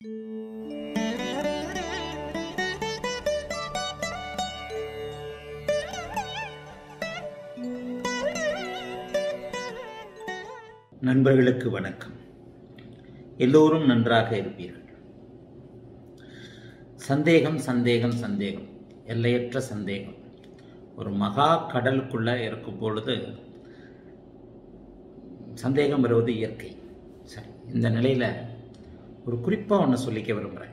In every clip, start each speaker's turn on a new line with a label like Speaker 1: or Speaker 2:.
Speaker 1: நண்பர்களுக்கு வணக்கம் எல்லோரும் நன்றாக இருப்பீர்கள் சந்தேகம் சந்தேகம் சந்தேகம் எல்லையற்ற சந்தேகம் ஒரு மகா கடலுக்குள்ள இருக்கும் பொழுது சந்தேகம் வருவது இயற்கை சரி இந்த நிலையில் ஒரு குறிப்பாக ஒன்று சொல்லிக்க விரும்புகிறேன்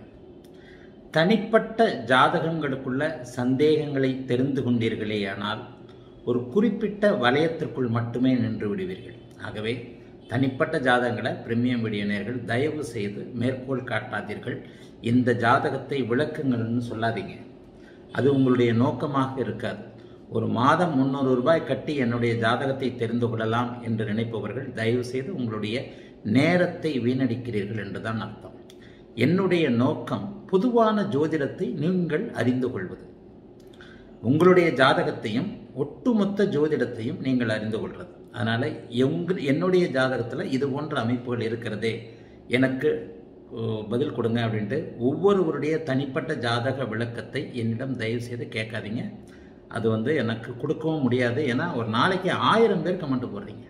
Speaker 1: தனிப்பட்ட ஜாதகங்களுக்குள்ள சந்தேகங்களை தெரிந்து கொண்டீர்களேயானால் ஒரு குறிப்பிட்ட வலயத்திற்குள் மட்டுமே நின்று விடுவீர்கள் ஆகவே தனிப்பட்ட ஜாதகங்களை பிரீமியம் வீடியோனர்கள் தயவு செய்து மேற்கோள் காட்டாதீர்கள் இந்த ஜாதகத்தை விளக்குங்கள்னு சொல்லாதீங்க அது உங்களுடைய நோக்கமாக இருக்காது ஒரு மாதம் முந்நூறு ரூபாய் கட்டி என்னுடைய ஜாதகத்தை தெரிந்து கொள்ளலாம் என்று நினைப்பவர்கள் தயவு செய்து உங்களுடைய நேரத்தை வீணடிக்கிறீர்கள் என்றுதான் அர்த்தம் என்னுடைய நோக்கம் பொதுவான ஜோதிடத்தை நீங்கள் அறிந்து கொள்வது உங்களுடைய ஜாதகத்தையும் ஒட்டுமொத்த ஜோதிடத்தையும் நீங்கள் அறிந்து கொள்வது அதனால் எங்க என்னுடைய ஜாதகத்தில் இது போன்ற அமைப்புகள் இருக்கிறதே எனக்கு பதில் கொடுங்க அப்படின்ட்டு ஒவ்வொருவருடைய தனிப்பட்ட ஜாதக விளக்கத்தை என்னிடம் தயவு செய்து கேட்காதீங்க அது வந்து எனக்கு கொடுக்கவும் முடியாது ஏன்னா ஒரு நாளைக்கு ஆயிரம் பேர் கமெண்ட் போடுறீங்க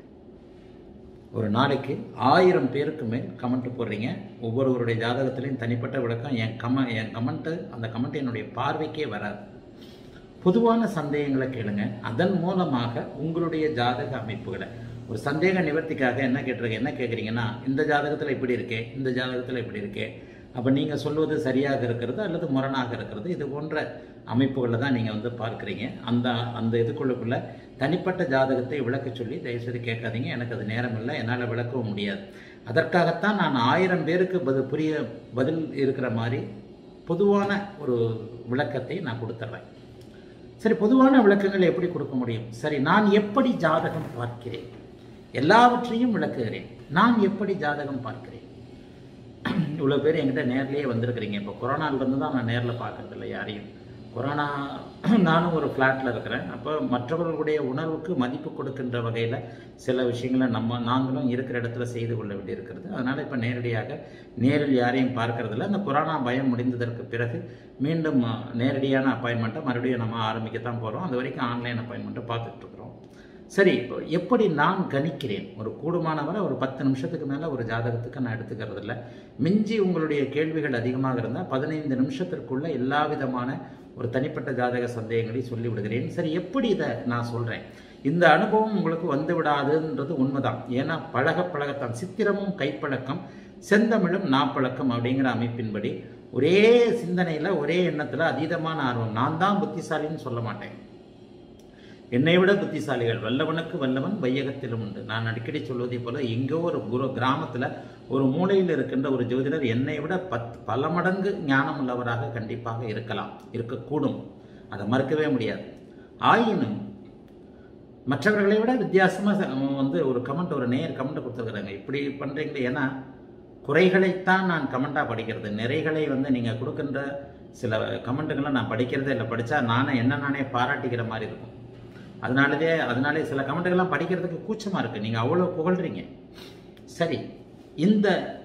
Speaker 1: ஒரு நாளைக்கு ஆயிரம் பேருக்கு மேல் கமெண்ட் போடுறீங்க ஒவ்வொருவருடைய ஜாதகத்திலையும் தனிப்பட்ட விளக்கம் என் கம என் கமெண்ட்டு அந்த கமெண்ட் என்னுடைய பார்வைக்கே வராது பொதுவான சந்தேகங்களை கேளுங்க அதன் மூலமாக உங்களுடைய ஜாதக அமைப்புகளை ஒரு சந்தேக நிவர்த்திக்காக என்ன கேட்டிருக்க என்ன கேட்குறீங்கன்னா இந்த ஜாதகத்தில் இப்படி இருக்கே இந்த ஜாதகத்தில் இப்படி இருக்கே அப்போ நீங்கள் சொல்வது சரியாக இருக்கிறது அல்லது முரணாக இருக்கிறது இது போன்ற அமைப்புகளில் தான் நீங்கள் வந்து பார்க்குறீங்க அந்த அந்த இதுக்குள்ளுக்குள்ள தனிப்பட்ட ஜாதகத்தை விளக்க சொல்லி தயவுசெய்து கேட்காதீங்க எனக்கு அது நேரம் இல்லை என்னால் விளக்கவும் முடியாது அதற்காகத்தான் நான் ஆயிரம் பேருக்கு பதில் புரிய பதில் இருக்கிற மாதிரி பொதுவான ஒரு விளக்கத்தை நான் கொடுத்துட்றேன் சரி பொதுவான விளக்கங்கள் எப்படி கொடுக்க முடியும் சரி நான் எப்படி ஜாதகம் பார்க்கிறேன் எல்லாவற்றையும் விளக்குகிறேன் நான் எப்படி ஜாதகம் பார்க்கிறேன் இவ்வளோ பேர் என்கிட்ட நேர்லேயே வந்திருக்கிறீங்க இப்போ கொரோனாவிலேருந்து தான் நான் நேரில் பார்க்கறது இல்லை யாரையும் கொரோனா நானும் ஒரு ஃப்ளாட்டில் இருக்கிறேன் அப்போ மற்றவர்களுடைய உணர்வுக்கு மதிப்பு கொடுக்கின்ற வகையில் சில விஷயங்களை நம்ம நாங்களும் இருக்கிற இடத்துல செய்து கொள்ள வேண்டியிருக்கிறது அதனால் இப்போ நேரடியாக நேரில் யாரையும் பார்க்கறதில்ல அந்த கொரோனா பயம் முடிந்ததற்கு பிறகு மீண்டும் நேரடியான அப்பாயின்மெண்ட்டை மறுபடியும் நம்ம ஆரம்பிக்கத்தான் போகிறோம் அது வரைக்கும் ஆன்லைன் அப்பாயின்மெண்ட்டை பார்த்துட்ருக்குறோம் சரி இப்போ எப்படி நான் கணிக்கிறேன் ஒரு கூடுமானவரை ஒரு பத்து நிமிஷத்துக்கு மேலே ஒரு ஜாதகத்துக்கு நான் எடுத்துக்கிறது இல்லை மிஞ்சி உங்களுடைய கேள்விகள் அதிகமாக இருந்தால் பதினைந்து நிமிஷத்திற்குள்ள எல்லா விதமான ஒரு தனிப்பட்ட ஜாதக சந்தேகங்களை சொல்லி விடுகிறேன் சரி எப்படி இதை நான் சொல்கிறேன் இந்த அனுபவம் உங்களுக்கு வந்து விடாதுன்றது உண்மைதான் ஏன்னா பழக பழகத்தான் சித்திரமும் கைப்பழக்கம் செந்தமிழும் நாப்பழக்கம் அப்படிங்கிற அமைப்பின்படி ஒரே சிந்தனையில் ஒரே எண்ணத்தில் அதீதமான ஆர்வம் நான் தான் புத்திசாலின்னு சொல்ல மாட்டேன் என்னை விட புத்திசாலிகள் வல்லவனுக்கு வல்லவன் வையகத்திலும் உண்டு நான் அடிக்கடி சொல்வதை போல எங்கோ ஒரு குரு கிராமத்தில் ஒரு மூலையில் இருக்கின்ற ஒரு ஜோதிடர் என்னை விட பத் பல மடங்கு ஞானம் உள்ளவராக கண்டிப்பாக இருக்கலாம் இருக்கக்கூடும் அதை மறுக்கவே முடியாது ஆயினும் மற்றவர்களை விட வித்தியாசமாக வந்து ஒரு கமெண்ட் ஒரு நேர் கமெண்ட் கொடுத்துருக்குறாங்க இப்படி பண்ணுறீங்களே ஏன்னா குறைகளைத்தான் நான் கமெண்ட்டாக படிக்கிறது நிறைகளை வந்து நீங்கள் கொடுக்கின்ற சில கமெண்ட்டுகளை நான் படிக்கிறதே இல்லை படித்தா நானே என்ன நானே பாராட்டிக்கிற மாதிரி இருக்கும் அதனாலவே அதனாலே சில கமெண்ட்டுகள்லாம் படிக்கிறதுக்கு கூச்சமாக இருக்குது நீங்கள் அவ்வளோ புகழ்கிறீங்க சரி இந்த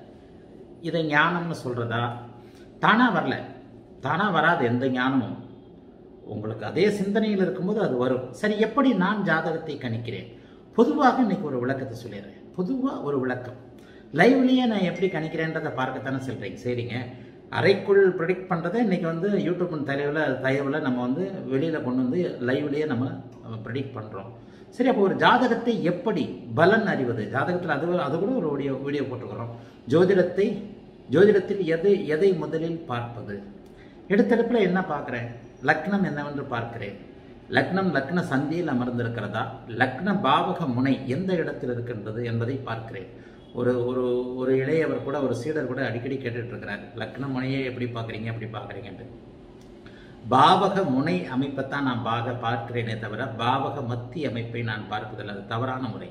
Speaker 1: இதை ஞானம்னு சொல்கிறதா தானாக வரல தானாக வராது எந்த ஞானமும் உங்களுக்கு அதே சிந்தனையில் இருக்கும்போது அது வரும் சரி எப்படி நான் ஜாதகத்தை கணிக்கிறேன் பொதுவாக இன்னைக்கு ஒரு விளக்கத்தை சொல்லிடுறேன் பொதுவாக ஒரு விளக்கம் லைவ்லேயே நான் எப்படி கணிக்கிறேன்றதை பார்க்கத்தானே சொல்கிறீங்க சரிங்க அறைக்குள் ப்ரிடிக்ட் பண்ணுறதை இன்றைக்கி வந்து யூடியூப் தலைவில் தயவில் நம்ம வந்து வெளியில் கொண்டு வந்து லைவ்லேயே நம்ம ப்ரிடிக்ட் பண்ணுறோம் சரி அப்போ ஒரு ஜாதகத்தை எப்படி பலன் அறிவது ஜாதகத்தில் அது அது கூட ஒரு வீடியோ வீடியோ போட்டுக்கிறோம் ஜோதிடத்தை ஜோதிடத்தில் எதை எதை முதலில் பார்ப்பது எடுத்தெடுப்பில் என்ன பார்க்குறேன் லக்னம் என்னவென்று பார்க்கிறேன் லக்னம் லக்ன சந்தியில் அமர்ந்திருக்கிறதா லக்ன பாவக முனை எந்த இடத்தில் இருக்கின்றது என்பதை பார்க்கிறேன் ஒரு ஒரு ஒரு இளையவர் கூட ஒரு சீடர் கூட அடிக்கடி கேட்டுட்டு இருக்கிறார் லக்ன முனையை எப்படி பார்க்குறீங்க எப்படி பார்க்குறீங்கன்ட்டு பாவக முனை அமைப்பைத்தான் நான் பாக பார்க்கிறேனே தவிர பாவக மத்தி அமைப்பை நான் பார்ப்பதில்லை அது தவறான முறை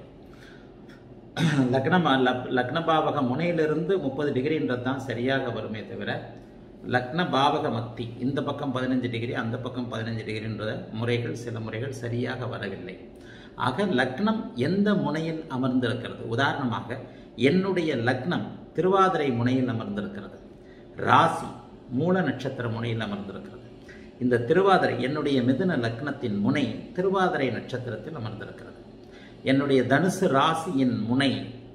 Speaker 1: லக்னம் லக்ன பாவக முனையிலிருந்து முப்பது டிகிரின்றது தான் சரியாக வருமே தவிர லக்ன பாவக மத்தி இந்த பக்கம் பதினஞ்சு டிகிரி அந்த பக்கம் பதினஞ்சு டிகிரின்ற முறைகள் சில முறைகள் சரியாக வரவில்லை ஆக லக்னம் எந்த முனையில் அமர்ந்திருக்கிறது உதாரணமாக என்னுடைய லக்னம் திருவாதிரை முனையில் அமர்ந்திருக்கிறது ராசி மூல நட்சத்திர முனையில் அமர்ந்திருக்கிறது இந்த திருவாதிரை என்னுடைய மிதுன லக்னத்தின் முனை திருவாதிரை நட்சத்திரத்தில் அமர்ந்திருக்கிறது என்னுடைய தனுசு ராசியின் முனை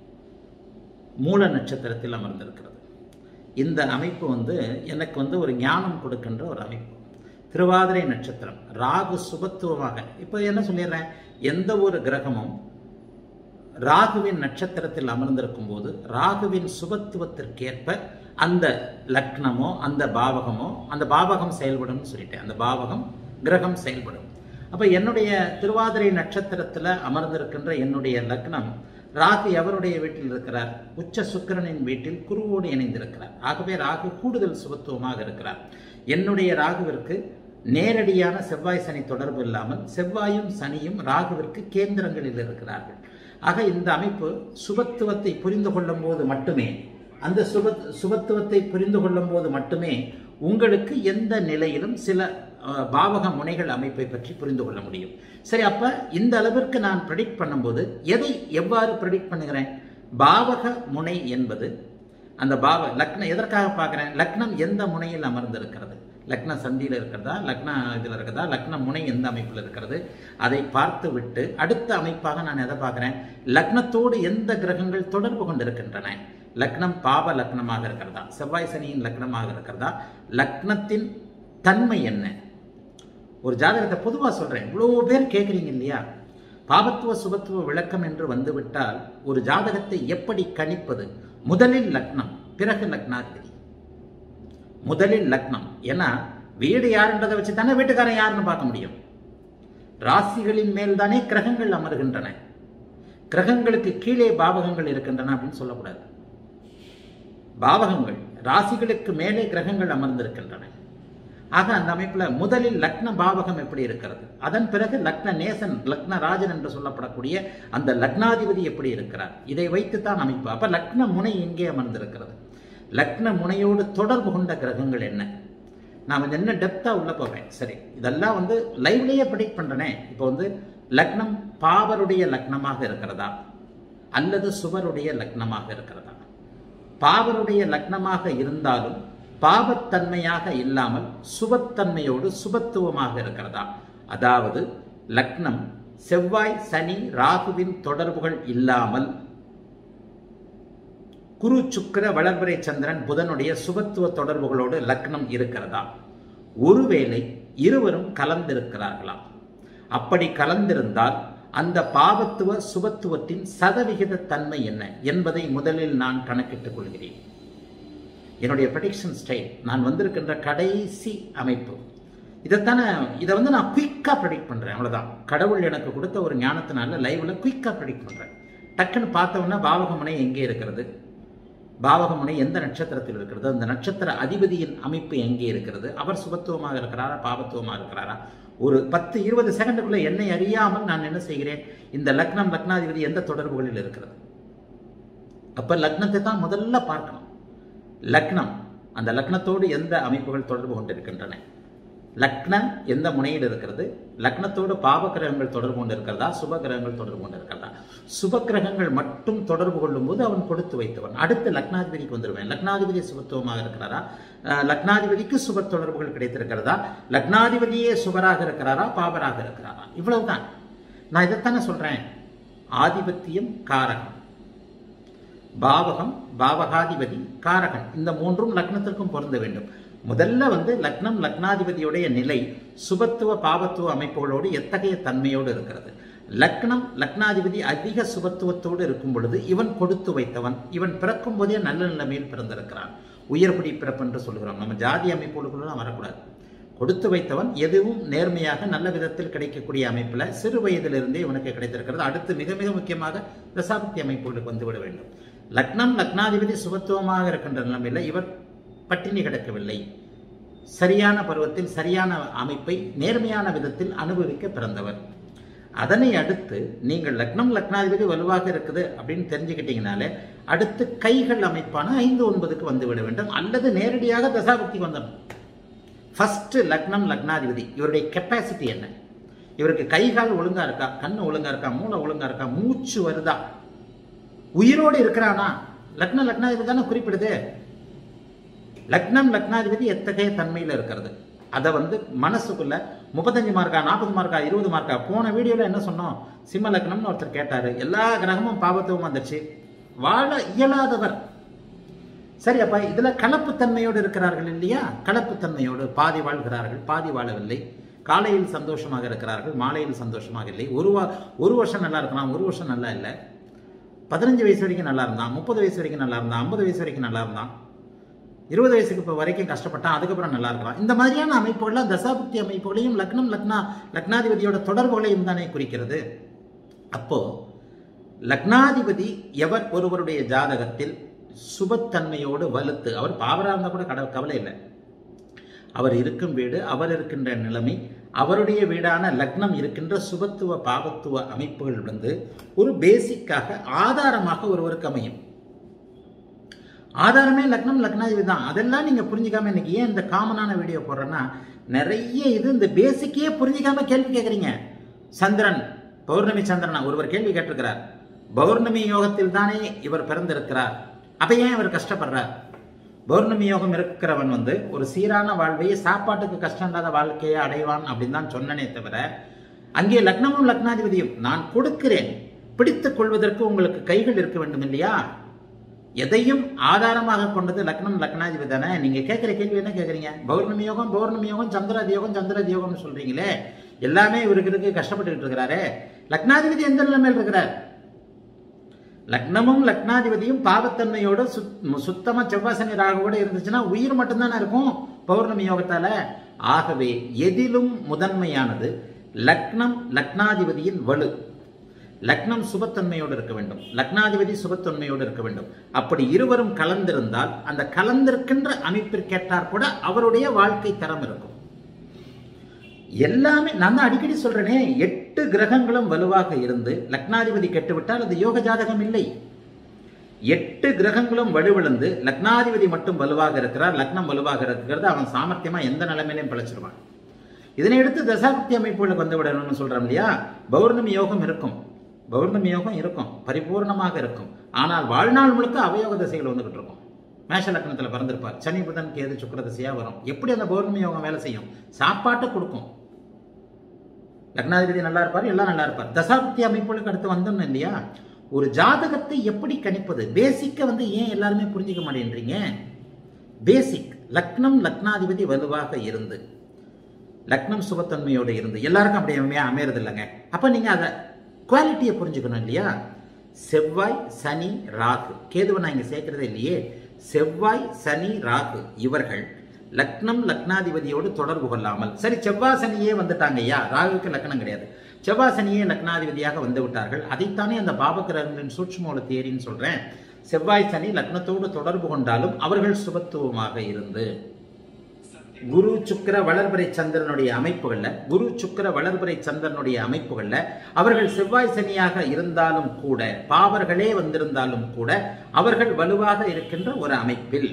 Speaker 1: மூல நட்சத்திரத்தில் அமர்ந்திருக்கிறது இந்த அமைப்பு வந்து எனக்கு வந்து ஒரு ஞானம் கொடுக்கின்ற ஒரு அமைப்பு திருவாதிரை நட்சத்திரம் ராகு சுபத்துவமாக இப்போ என்ன சொல்லிடுறேன் எந்த ஒரு கிரகமும் ராகுவின் நட்சத்திரத்தில் அமர்ந்திருக்கும் போது ராகுவின் சுபத்துவத்திற்கேற்ப அந்த லக்னமோ அந்த பாவகமோ அந்த பாவகம் செயல்படும்னு சொல்லிட்டேன் அந்த பாவகம் கிரகம் செயல்படும் அப்ப என்னுடைய திருவாதிரை நட்சத்திரத்துல அமர்ந்திருக்கின்ற என்னுடைய லக்னம் ராகு எவருடைய வீட்டில் இருக்கிறார் உச்ச சுக்கிரனின் வீட்டில் குருவோடு இணைந்திருக்கிறார் ஆகவே ராகு கூடுதல் சுபத்துவமாக இருக்கிறார் என்னுடைய ராகுவிற்கு நேரடியான செவ்வாய் சனி தொடர்பு இல்லாமல் செவ்வாயும் சனியும் ராகுவிற்கு கேந்திரங்களில் இருக்கிறார்கள் ஆக இந்த அமைப்பு சுபத்துவத்தை புரிந்து கொள்ளும் போது மட்டுமே அந்த சுப சுபத்துவத்தை புரிந்து கொள்ளும் போது மட்டுமே உங்களுக்கு எந்த நிலையிலும் சில அஹ், பாவக முனைகள் அமைப்பை பற்றி புரிந்து கொள்ள முடியும் சரி அப்ப இந்த அளவிற்கு நான் ப்ரெடிக்ட் பண்ணும்போது எதை எவ்வாறு ப்ரெடிக்ட் பண்ணுகிறேன் பாவக முனை என்பது அந்த பாவ லக்னம் எதற்காக பார்க்குறேன் லக்னம் எந்த முனையில் அமர்ந்திருக்கிறது லக்ன சந்தியில் இருக்கிறதா லக்ன இதில் இருக்கிறதா லக்ன முனை எந்த அமைப்பில் இருக்கிறது அதை பார்த்து விட்டு அடுத்த அமைப்பாக நான் எதை பார்க்குறேன் லக்னத்தோடு எந்த கிரகங்கள் தொடர்பு கொண்டிருக்கின்றன லக்னம் பாவ லக்னமாக இருக்கிறதா செவ்வாய் சனியின் லக்னமாக இருக்கிறதா லக்னத்தின் தன்மை என்ன ஒரு ஜாதகத்தை பொதுவாக சொல்கிறேன் இவ்வளோ பேர் கேட்குறீங்க இல்லையா பாபத்துவ சுபத்துவ விளக்கம் என்று வந்துவிட்டால் ஒரு ஜாதகத்தை எப்படி கணிப்பது முதலில் லக்னம் பிறகு லக்னாதிபதி முதலில் லக்னம் ஏன்னா வீடு யாருன்றதை வச்சு தானே வீட்டுக்காரன் யாருன்னு பார்க்க முடியும் ராசிகளின் மேல் தானே கிரகங்கள் அமர்கின்றன கிரகங்களுக்கு கீழே பாவகங்கள் இருக்கின்றன அப்படின்னு சொல்லக்கூடாது பாவகங்கள் ராசிகளுக்கு மேலே கிரகங்கள் அமர்ந்திருக்கின்றன ஆக அந்த அமைப்புல முதலில் லக்ன பாவகம் எப்படி இருக்கிறது அதன் பிறகு லக்ன நேசன் லக்ன ராஜன் என்று சொல்லப்படக்கூடிய அந்த லக்னாதிபதி எப்படி இருக்கிறார் இதை வைத்துத்தான் அமைப்பு அப்ப லக்ன முனை எங்கே அமர்ந்திருக்கிறது லக்ன முனையோடு தொடர்பு கொண்ட கிரகங்கள் என்ன நான் கொஞ்சம் என்ன டெப்தா உள்ள போவேன் சரி இதெல்லாம் வந்து லைவ்லயே ப்ரெடிக்ட் பண்றேனே இப்போ வந்து லக்னம் பாவருடைய லக்னமாக இருக்கிறதா அல்லது சுவருடைய லக்னமாக இருக்கிறதா பாவருடைய லக்னமாக இருந்தாலும் பாவத்தன்மையாக இல்லாமல் சுபத்தன்மையோடு சுபத்துவமாக இருக்கிறதா அதாவது லக்னம் செவ்வாய் சனி ராகுவின் தொடர்புகள் இல்லாமல் குரு சுக்கிர வளர்பிறை சந்திரன் புதனுடைய சுபத்துவ தொடர்புகளோடு லக்னம் இருக்கிறதா ஒருவேளை இருவரும் கலந்திருக்கிறார்களா அப்படி கலந்திருந்தால் அந்த பாவத்துவ சுபத்துவத்தின் சதவிகித தன்மை என்ன என்பதை முதலில் நான் கணக்கிட்டுக் கொள்கிறேன் என்னுடைய ப்ரெடிக்ஷன் ஸ்டைல் நான் வந்திருக்கின்ற கடைசி அமைப்பு இதைத்தானே இதை வந்து நான் குயிக்காக ப்ரெடிக்ட் பண்ணுறேன் அவ்வளோதான் கடவுள் எனக்கு கொடுத்த ஒரு ஞானத்தினால லைவ்ல குயிக்காக ப்ரெடிக்ட் பண்ணுறேன் டக்குன்னு பார்த்தோம்னா பாவகமுனை எங்கே இருக்கிறது பாவகமுனை எந்த நட்சத்திரத்தில் இருக்கிறது அந்த நட்சத்திர அதிபதியின் அமைப்பு எங்கே இருக்கிறது அவர் சுபத்துவமாக இருக்கிறாரா பாவத்துவமாக இருக்கிறாரா ஒரு பத்து இருபது செகண்டுக்குள்ள என்னை அறியாமல் நான் என்ன செய்கிறேன் இந்த லக்னம் லக்னாதிபதி எந்த தொடர்புகளில் இருக்கிறது அப்ப லக்னத்தை தான் முதல்ல பார்க்கணும் லக்னம் அந்த லக்னத்தோடு எந்த அமைப்புகள் தொடர்பு கொண்டிருக்கின்றன லக்னம் எந்த முனையில் இருக்கிறது லக்னத்தோடு பாவ கிரகங்கள் தொடர்பு கொண்டு இருக்கிறதா சுப கிரகங்கள் தொடர்பு கொண்டு இருக்கிறதா சுப கிரகங்கள் மட்டும் தொடர்பு கொள்ளும் போது அவன் கொடுத்து வைத்தவன் அடுத்து லக்னாதிபதிக்கு வந்துடுவேன் லக்னாதிபதி சுபத்துவமாக இருக்கிறாரா அஹ், லக்னாதிபதிக்கு சுப தொடர்புகள் கிடைத்திருக்கிறதா லக்னாதிபதியே சுபராக இருக்கிறாரா பாவராக இருக்கிறாரா இவ்வளவுதான் நான் இதைத்தானே சொல்றேன் ஆதிபத்தியம் காரகம் பாவகம் பாவகாதிபதி காரகன் இந்த மூன்றும் லக்னத்திற்கும் பொருந்த வேண்டும் முதல்ல வந்து லக்னம் லக்னாதிபதியுடைய நிலை சுபத்துவ பாவத்துவ அமைப்புகளோடு எத்தகைய தன்மையோடு இருக்கிறது லக்னம் லக்னாதிபதி அதிக சுபத்துவத்தோடு இருக்கும் பொழுது இவன் கொடுத்து வைத்தவன் இவன் பிறக்கும் போதே நல்ல நிலைமையில் பிறந்திருக்கிறான் உயர்படி பிறப்பு என்று சொல்கிறோம் நம்ம ஜாதி அமைப்புகளுக்குள்ள வரக்கூடாது கொடுத்து வைத்தவன் எதுவும் நேர்மையாக நல்ல விதத்தில் கிடைக்கக்கூடிய அமைப்புல சிறு வயதிலிருந்தே இவனுக்கு கிடைத்திருக்கிறது அடுத்து மிக மிக முக்கியமாக தசாபக்தி அமைப்புகளுக்கு வந்துவிட வேண்டும் லக்னம் லக்னாதிபதி சுபத்துவமாக இருக்கின்ற நிலைமையில் இவர் பட்டினி கிடக்கவில்லை சரியான பருவத்தில் சரியான அமைப்பை நேர்மையான விதத்தில் அனுபவிக்க பிறந்தவர் அதனை அடுத்து நீங்கள் லக்னம் லக்னாதிபதி வலுவாக இருக்குது அப்படின்னு தெரிஞ்சுக்கிட்டீங்கனாலே அடுத்து கைகள் அமைப்பான ஐந்து ஒன்பதுக்கு வந்து விட வேண்டும் அல்லது நேரடியாக தசாபக்தி வந்துடும் ஃபர்ஸ்ட் லக்னம் லக்னாதிபதி இவருடைய கெப்பாசிட்டி என்ன இவருக்கு கை கால் ஒழுங்கா இருக்கா கண்ணு ஒழுங்கா இருக்கா மூளை ஒழுங்கா இருக்கா மூச்சு வருதா உயிரோடு இருக்கிறானா லக்ன லக்னாதிபதி தானே குறிப்பிடுது லக்னம் லக்னாதிபதி எத்தகைய தன்மையில் இருக்கிறது அதை வந்து மனசுக்குள்ள முப்பத்தஞ்சு மார்க்கா நாற்பது மார்க்கா இருபது மார்க்கா போன வீடியோவில் என்ன சொன்னோம் சிம்ம லக்னம்னு ஒருத்தர் கேட்டாரு எல்லா கிரகமும் பாவத்துவம் வந்துச்சு வாழ இயலாதவர் சரி அப்ப இதுல கலப்புத்தன்மையோடு இருக்கிறார்கள் இல்லையா கலப்புத்தன்மையோடு பாதி வாழ்கிறார்கள் பாதி வாழவில்லை காலையில் சந்தோஷமாக இருக்கிறார்கள் மாலையில் சந்தோஷமாக இல்லை ஒரு வா ஒரு வருஷம் நல்லா இருக்கலாம் ஒரு வருஷம் நல்லா இல்லை பதினஞ்சு வயசு வரைக்கும் நல்லா இருந்தான் முப்பது வயசு வரைக்கும் நல்லா இருந்தான் ஐம்பது வயசு வரைக்கும் நல்லா இருந்தான் இருபது வயசுக்கு இப்போ வரைக்கும் கஷ்டப்பட்டான் அதுக்கப்புறம் நல்லா இருக்கலாம் இந்த மாதிரியான அமைப்புகள்லாம் தசாபுக்தி அமைப்புகளையும் லக்னம் லக்னா லக்னாதிபதியோட தொடர்புகளையும் தானே குறிக்கிறது அப்போ லக்னாதிபதி எவர் ஒருவருடைய ஜாதகத்தில் சுபத்தன்மையோடு வலுத்து அவர் பாவராக இருந்தால் கூட கட கவலை இல்லை அவர் இருக்கும் வீடு அவர் இருக்கின்ற நிலைமை அவருடைய வீடான லக்னம் இருக்கின்ற சுபத்துவ பாவத்துவ அமைப்புகள் வந்து ஒரு பேசிக்காக ஆதாரமாக ஒருவருக்கு அமையும் ஆதாரமே லக்னம் லக்னாதிபதி தான் அதெல்லாம் நீங்க புரிஞ்சுக்காம இன்னைக்கு ஏன் இந்த காமனான வீடியோ போடுறேன்னா நிறைய இது இந்த பேசிக்கையே புரிஞ்சுக்காம கேள்வி கேட்குறீங்க சந்திரன் பௌர்ணமி சந்திரனா ஒருவர் கேள்வி கேட்டிருக்கிறார் பௌர்ணமி யோகத்தில் தானே இவர் பிறந்திருக்கிறார் அப்ப ஏன் இவர் கஷ்டப்படுறார் பௌர்ணமி யோகம் இருக்கிறவன் வந்து ஒரு சீரான வாழ்வையை சாப்பாட்டுக்கு கஷ்டம் இல்லாத வாழ்க்கையை அடைவான் அப்படின்னு தான் சொன்னனே தவிர அங்கே லக்னமும் லக்னாதிபதியும் நான் கொடுக்கிறேன் பிடித்துக் கொள்வதற்கு உங்களுக்கு கைகள் இருக்க வேண்டும் இல்லையா எதையும் ஆதாரமாக கொண்டது லக்னம் லக்னாதிபதி தானே நீங்க கேட்கிற கேள்வி என்ன கேட்குறீங்க பௌர்ணமி யோகம் பௌர்ணமி யோகம் சந்திராதி யோகம் சந்திராதி யோகம்னு சொல்றீங்களே எல்லாமே இவருக்கு இருக்கு கஷ்டப்பட்டுக்கிட்டு இருக்கிறாரே லக்னாதிபதி எந்த நிலைமையில் இருக்கிறார் லக்னமும் லக்னாதிபதியும் பாவத்தன்மையோட சுத் சுத்தமா செவ்வாசனி ராகவோட இருந்துச்சுன்னா உயிர் மட்டும்தானே இருக்கும் பௌர்ணமி யோகத்தால ஆகவே எதிலும் முதன்மையானது லக்னம் லக்னாதிபதியின் வலு லக்னம் சுபத்தன்மையோடு இருக்க வேண்டும் லக்னாதிபதி சுபத்தன்மையோடு இருக்க வேண்டும் அப்படி இருவரும் கலந்திருந்தால் அந்த கலந்திருக்கின்ற அமைப்பிற்கேற்றார் கூட அவருடைய வாழ்க்கை தரம் இருக்கும் எல்லாமே நான் தான் அடிக்கடி சொல்றேனே எட்டு கிரகங்களும் வலுவாக இருந்து லக்னாதிபதி கெட்டுவிட்டால் அது யோக ஜாதகம் இல்லை எட்டு கிரகங்களும் வலுவிழந்து லக்னாதிபதி மட்டும் வலுவாக இருக்கிறார் லக்னம் வலுவாக இருக்கிறது அவன் சாமர்த்தியமா எந்த நிலைமையிலையும் பிழைச்சிருவான் இதனை எடுத்து தசாபக்தி அமைப்புகளுக்கு வந்து விடணும்னு சொல்றோம் இல்லையா பௌர்ணமி யோகம் இருக்கும் பௌர்ணமி யோகம் இருக்கும் பரிபூர்ணமாக இருக்கும் ஆனால் வாழ்நாள் முழுக்க அவயோக திசைகள் வந்துகிட்டு இருக்கும் மேஷ லக்னத்தில் பிறந்திருப்பார் சனி புதன் கேது சுக்கர திசையா வரும் எப்படி அந்த பௌர்ணமி யோகம் வேலை செய்யும் சாப்பாட்டை கொடுக்கும் லக்னாதிபதி நல்லா இருப்பார் எல்லாம் நல்லா இருப்பார் தசாபக்தி அமைப்புகளுக்கு அடுத்து வந்தோம் இல்லையா ஒரு ஜாதகத்தை எப்படி கணிப்பது பேசிக்க வந்து ஏன் எல்லாருமே புரிஞ்சுக்க மாட்டேன்றீங்க பேசிக் லக்னம் லக்னாதிபதி வலுவாக இருந்து லக்னம் சுபத்தன்மையோடு இருந்து எல்லாருக்கும் அப்படி அமையறது இல்லைங்க அப்ப நீங்க அதை குவாலிட்டியை புரிஞ்சுக்கணும் இல்லையா செவ்வாய் சனி ராகு கேதுவை நான் இங்க சேர்க்கறதே இல்லையே செவ்வாய் சனி ராகு இவர்கள் லக்னம் லக்னாதிபதியோடு தொடர்பு கொள்ளாமல் சரி செவ்வாய் சனியே வந்துட்டாங்க ஐயா ராகுக்கு லக்னம் கிடையாது செவ்வாய் சனியே லக்னாதிபதியாக வந்து விட்டார்கள் அதைத்தானே அந்த பாபகிரகங்களின் சூட்சுமோல தேரின்னு சொல்றேன் செவ்வாய் சனி லக்னத்தோடு தொடர்பு கொண்டாலும் அவர்கள் சுபத்துவமாக இருந்து குரு சுக்கர வளர்பிறை சந்திரனுடைய அமைப்புகள்ல குரு சுக்கர வளர்பிறை சந்திரனுடைய அமைப்புகள்ல அவர்கள் செவ்வாய் சனியாக இருந்தாலும் கூட பாவர்களே வந்திருந்தாலும் கூட அவர்கள் வலுவாக இருக்கின்ற ஒரு அமைப்பில்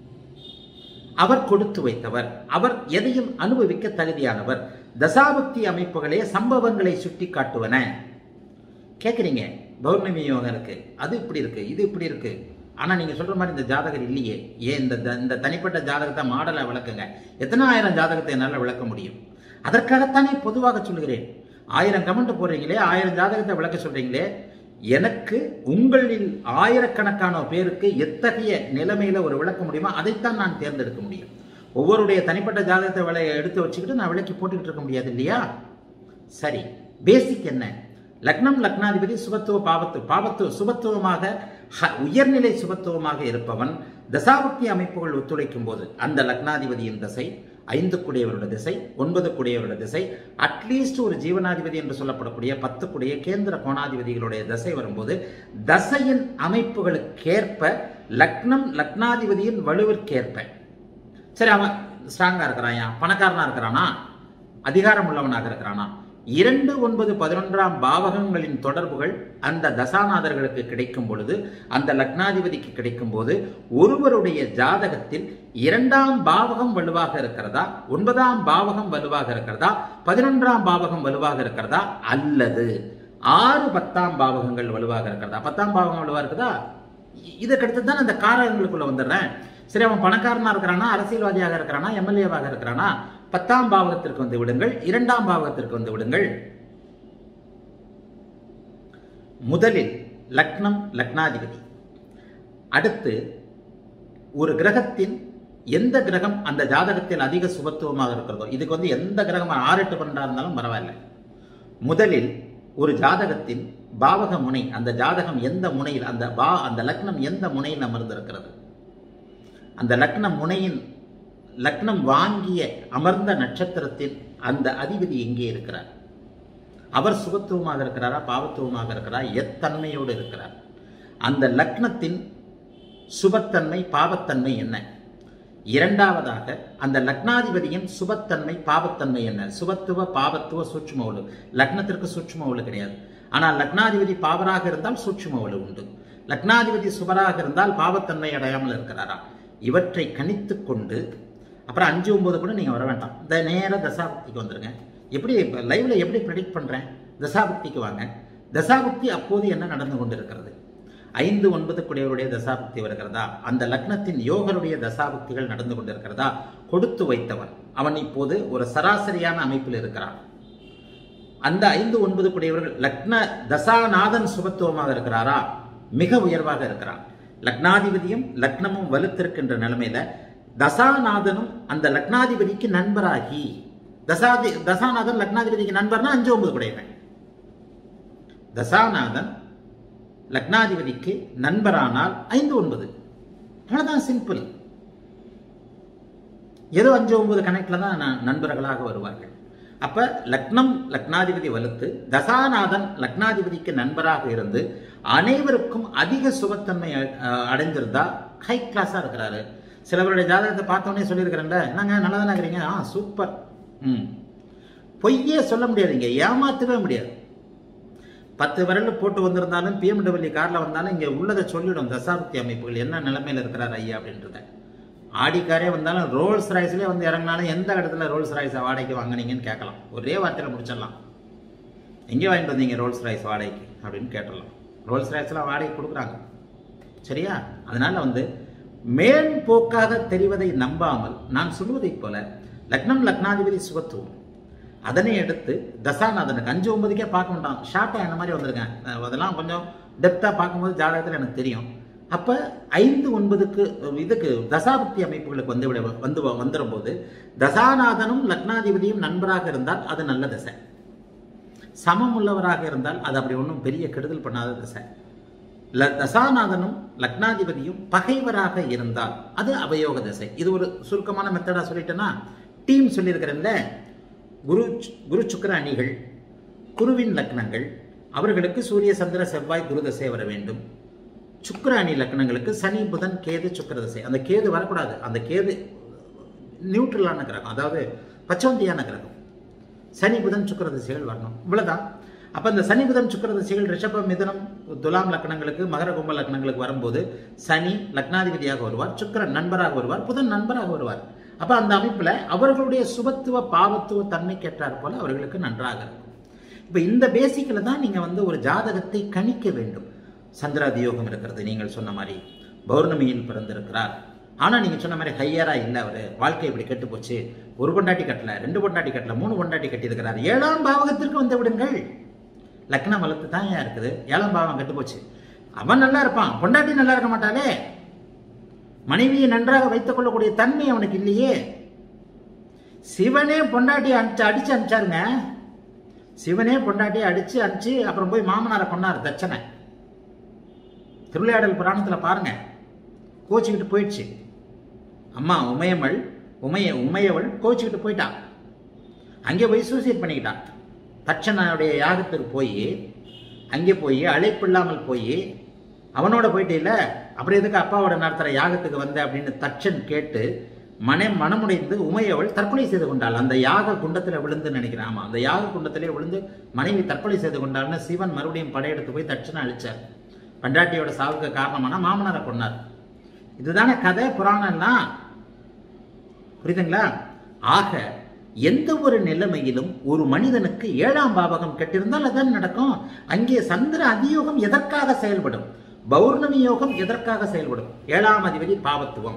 Speaker 1: அவர் கொடுத்து வைத்தவர் அவர் எதையும் அனுபவிக்க தகுதியானவர் தசாபக்தி அமைப்புகளே சம்பவங்களை சுட்டி காட்டுவன கேட்குறீங்க பௌர்ணமி யோகம் இருக்கு அது இப்படி இருக்கு இது இப்படி இருக்கு ஆனா நீங்க சொல்ற மாதிரி இந்த ஜாதகர் இல்லையே ஏன் இந்த த- இந்த தனிப்பட்ட ஜாதகத்தை மாடலை விளக்குங்க எத்தனை ஆயிரம் ஜாதகத்தை என்னால் விளக்க முடியும் அதற்காகத்தானே பொதுவாக சொல்கிறேன் ஆயிரம் கமெண்ட் போடுறீங்களே ஆயிரம் ஜாதகத்தை விளக்க சொல்றீங்களே எனக்கு உங்களில் ஆயிரக்கணக்கான பேருக்கு எத்தகைய நிலைமையில ஒரு விளக்க முடியுமோ அதைத்தான் நான் தேர்ந்தெடுக்க முடியும் ஒவ்வொருடைய தனிப்பட்ட ஜாதகத்தை விளை எடுத்து வச்சுக்கிட்டு நான் விளக்கி போட்டுக்கிட்டு இருக்க முடியாது இல்லையா சரி பேசிக் என்ன லக்னம் லக்னாதிபதி சுபத்துவ பாவத்து பாவத்துவ சுபத்துவமாக ஹ- உயர்நிலை சுபத்துவமாக இருப்பவன் தசாபக்தி அமைப்புகள் ஒத்துழைக்கும் போது அந்த லக்னாதிபதியின் திசை ஐந்து குடையவருடைய திசை ஒன்பது குடையவருடைய திசை அட்லீஸ்ட் ஒரு ஜீவனாதிபதி என்று சொல்லப்படக்கூடிய பத்து குடைய கேந்திர கோணாதிபதிகளுடைய திசை வரும்போது தசையின் அமைப்புகளுக்கேற்ப லக்னம் லக்னாதிபதியின் வலுவிற்கேற்ப சரி அவன் ஸ்ட்ராங்கா இருக்கிறாயா பணக்காரனா இருக்கிறானா அதிகாரம் உள்ளவனாக இருக்கிறானா இரண்டு ஒன்பது பதினொன்றாம் பாவகங்களின் தொடர்புகள் அந்த தசாநாதர்களுக்கு கிடைக்கும் பொழுது அந்த லக்னாதிபதிக்கு கிடைக்கும் போது ஒருவருடைய ஜாதகத்தில் இரண்டாம் பாவகம் வலுவாக இருக்கிறதா ஒன்பதாம் பாவகம் வலுவாக இருக்கிறதா பதினொன்றாம் பாவகம் வலுவாக இருக்கிறதா அல்லது ஆறு பத்தாம் பாவகங்கள் வலுவாக இருக்கிறதா பத்தாம் பாவகம் வலுவாக இருக்குதா இ- இதற்கடுத்து தான் அந்த காரகங்களுக்குள்ள வந்துடுறேன் சரி அவன் பணக்காரனா இருக்கிறானா அரசியல்வாதியாக இருக்கிறானா எம்எல்ஏவாக இருக்கிறானா பத்தாம் பாவகத்திற்கு வந்து விடுங்கள் இரண்டாம் பாவகத்திற்கு வந்து விடுங்கள் முதலில் லக்னம் லக்னாதிபதி அடுத்து ஒரு கிரகத்தின் எந்த கிரகம் அந்த ஜாதகத்தில் அதிக சுபத்துவமாக இருக்கிறதோ இதுக்கு வந்து எந்த கிரகம் ஆறு எட்டு பன்னெண்டா இருந்தாலும் பரவாயில்ல முதலில் ஒரு ஜாதகத்தின் பாவக முனை அந்த ஜாதகம் எந்த முனையில் அந்த பா அந்த லக்னம் எந்த முனையில் அமர்ந்திருக்கிறது அந்த லக்னம் முனையின் லக்னம் வாங்கிய அமர்ந்த நட்சத்திரத்தில் அந்த அதிபதி எங்கே இருக்கிறார் அவர் சுபத்துவமாக இருக்கிறாரா பாவத்துவமாக இருக்கிறாரா எத்தன்மையோடு இருக்கிறார் அந்த லக்னத்தின் சுபத்தன்மை பாவத்தன்மை என்ன இரண்டாவதாக அந்த லக்னாதிபதியின் சுபத்தன்மை பாவத்தன்மை என்ன சுபத்துவ பாவத்துவ சூட்சும ஒழு லக்னத்திற்கு சூட்சும ஒழு கிடையாது ஆனால் லக்னாதிபதி பாவராக இருந்தால் சூட்சும ஒழு உண்டு லக்னாதிபதி சுபராக இருந்தால் பாவத்தன்மை அடையாமல் இருக்கிறாரா இவற்றை கணித்து கொண்டு அப்புறம் அஞ்சு ஒன்பது கூட நீங்கள் வர வேண்டாம் இந்த நேர தசாபக்திக்கு வந்துருங்க எப்படி லைவ்ல எப்படி ப்ரெடிக்ட் பண்ணுறேன் தசாபக்திக்கு வாங்க தசாபக்தி அப்போது என்ன நடந்து கொண்டிருக்கிறது ஐந்து ஒன்பது குடையவருடைய தசாபக்தி வருகிறதா அந்த லக்னத்தின் யோகருடைய தசாபக்திகள் நடந்து கொண்டிருக்கிறதா கொடுத்து வைத்தவன் அவன் இப்போது ஒரு சராசரியான அமைப்பில் இருக்கிறான் அந்த ஐந்து ஒன்பது குடையவர்கள் லக்ன தசாநாதன் சுபத்துவமாக இருக்கிறாரா மிக உயர்வாக இருக்கிறான் லக்னாதிபதியும் லக்னமும் வலுத்திருக்கின்ற நிலைமையில தசாநாதனும் அந்த லக்னாதிபதிக்கு நண்பராகி தசாதி தசாநாதன் லக்னாதிபதிக்கு நண்பர்னா அஞ்சு ஒன்பது குடையவன் தசாநாதன் லக்னாதிபதிக்கு நண்பரானால் ஐந்து ஒன்பது அவ்வளவுதான் சிம்பிள் ஏதோ அஞ்சு ஒன்பது கணக்குல தான் ந- நண்பர்களாக வருவார்கள் அப்ப லக்னம் லக்னாதிபதி வலுத்து தசாநாதன் லக்னாதிபதிக்கு நண்பராக இருந்து அனைவருக்கும் அதிக சுபத்தன்மை அஹ், அடைந்திருந்தா ஹை கிளாஸா இருக்கிறாரு சிலவருடைய ஜாதகத்தை பார்த்தோன்னே சொல்லியிருக்கிறேன்ல என்னங்க நல்லா தானே இருக்கிறீங்க ஆ சூப்பர் ம் பொய்யே சொல்ல முடியாதுங்க ஏமாத்தவே முடியாது பத்து விரல் போட்டு வந்திருந்தாலும் பிஎம்டபிள்யூ காரில் வந்தாலும் இங்கே உள்ளதை சொல்லிடும் தசாப்தி அமைப்புகள் என்ன நிலைமையில் இருக்கிறார் ஐயா அப்படின்றத ஆடி காரே வந்தாலும் ரோல்ஸ் ராய்ஸ்லேயே வந்து இறங்கினாலும் எந்த இடத்துல ரோல்ஸ் ராய்ஸை வாடகைக்கு வாங்குனீங்கன்னு கேட்கலாம் ஒரே வார்த்தையில் முடிச்சிடலாம் எங்கே வாங்கிட்டு வந்தீங்க ரோல்ஸ் ராய்ஸ் வாடகைக்கு அப்படின்னு கேட்டுடலாம் ரோல்ஸ் ராய்ஸ்லாம் வாடகை கொடுக்குறாங்க சரியா அதனால வந்து மேல் போக்காக தெரிவதை நம்பாமல் நான் சொல்வதைப் போல லக்னம் லக்னாதிபதி சுபத்துவம் அதனை எடுத்து தசாநாதனுக்கு அஞ்சு ஒன்பதுக்கே பார்க்க வேண்டாம் ஷார்ட்டாக என்ன மாதிரி வந்திருக்கேன் அஹ் அதெல்லாம் கொஞ்சம் டெப்த்தாக பார்க்கும்போது ஜாதகத்தில் எனக்கு தெரியும் அப்போ ஐந்து ஒன்பதுக்கு இதுக்கு தசாபக்தி அமைப்புகளுக்கு வந்து விட வந்து வந்துடும் போது தசாநாதனும் லக்னாதிபதியும் நண்பராக இருந்தால் அது நல்ல தசை சமம் உள்ளவராக இருந்தால் அது அப்படி ஒன்றும் பெரிய கெடுதல் பண்ணாத தசை ல தசாநாதனும் லக்னாதிபதியும் பகைவராக இருந்தால் அது அவயோக தசை இது ஒரு சுருக்கமான மெத்தடா சொல்லிட்டேன்னா டீம் சொல்லியிருக்கிறேன்ல குரு குரு சுக்கிர அணிகள் குருவின் லக்னங்கள் அவர்களுக்கு சூரிய சந்திர செவ்வாய் குரு தசை வர வேண்டும் சுக்கிர அணி லக்னங்களுக்கு சனி புதன் கேது சுக்கிர தசை அந்த கேது வரக்கூடாது அந்த கேது நியூட்ரலான கிரகம் அதாவது பச்சவந்தியான கிரகம் சனி புதன் சுக்கிர திசைகள் வரணும் இவ்வளவுதான் அப்ப இந்த சனி புதன் சுக்கிர திசைகள் ரிஷப மிதுனம் துலாம் லக்னங்களுக்கு மகர கும்ப லக்னங்களுக்கு வரும்போது சனி லக்னாதிபதியாக வருவார் சுக்கிரன் நண்பராக வருவார் புதன் நண்பராக வருவார் அப்ப அந்த அமைப்புல அவர்களுடைய சுபத்துவ பாவத்துவ தன்மைக்கேற்றார் போல அவர்களுக்கு நன்றாக இருக்கும் இப்ப இந்த பேசிக்கில் தான் நீங்க வந்து ஒரு ஜாதகத்தை கணிக்க வேண்டும் சந்திராதி யோகம் இருக்கிறது நீங்கள் சொன்ன மாதிரி பௌர்ணமியில் பிறந்திருக்கிறார் ஆனா நீங்க சொன்ன மாதிரி ஹையரா இல்ல அவரு வாழ்க்கை இப்படி கெட்டு போச்சு ஒரு பொண்டாட்டி கட்டல ரெண்டு பொண்டாட்டி கட்டல மூணு பொண்டாட்டி கட்டி இருக்கிறார் ஏழாம் பாவகத்திற்கு வந்து விடுங்கள் லக்னம் வளர்த்து தான் ஏன் இருக்குது ஏழாம் பாவம் கெட்டு போச்சு அவன் நல்லா இருப்பான் பொண்டாட்டி நல்லா இருக்க மாட்டாளே மனைவியை நன்றாக வைத்துக் கொள்ளக்கூடிய தன்மை அவனுக்கு இல்லையே சிவனே பொண்டாட்டி அடிச்சு அடிச்சு அனுப்பிச்சாருங்க சிவனே பொண்டாட்டியை அடிச்சு அடிச்சு அப்புறம் போய் மாமனாரை கொண்டார் தச்சனை திருவிளையாடல் புராணத்துல பாருங்க கோச்சிக்கிட்டு போயிடுச்சு அம்மா உமையமள் உமைய உமையவள் கோச்சிக்கிட்டு போயிட்டான் அங்கே போய் சூசைட் பண்ணிக்கிட்டான் தட்சனுடைய யாகத்துக்கு போய் அங்கே போய் அழைப்பு இல்லாமல் போய் அவனோட போயிட்டே இல்ல அப்புறம் எதுக்கு அப்பாவோட நடத்துற யாகத்துக்கு வந்த அப்படின்னு தட்சன் கேட்டு மன மனமுடைந்து உமையவள் தற்கொலை செய்து கொண்டாள் அந்த யாக குண்டத்துல விழுந்து நினைக்கிறேன் ஆமா அந்த யாக குண்டத்திலே விழுந்து மனைவி தற்கொலை செய்து கொண்டாள்னு சிவன் மறுபடியும் படையெடுத்து போய் தட்சனை அழிச்சார் பண்டாட்டியோட சாவுக்கு காரணமான மாமனாரை கொண்டார் இதுதானே கதை புராணம்லாம் புரியுதுங்களா ஆக எந்த ஒரு நிலைமையிலும் ஒரு மனிதனுக்கு ஏழாம் பாவகம் கெட்டிருந்தால் அதான் நடக்கும் அங்கே சந்திர அதியோகம் எதற்காக செயல்படும் பௌர்ணமி யோகம் எதற்காக செயல்படும் ஏழாம் அதிபதி பாவத்துவம்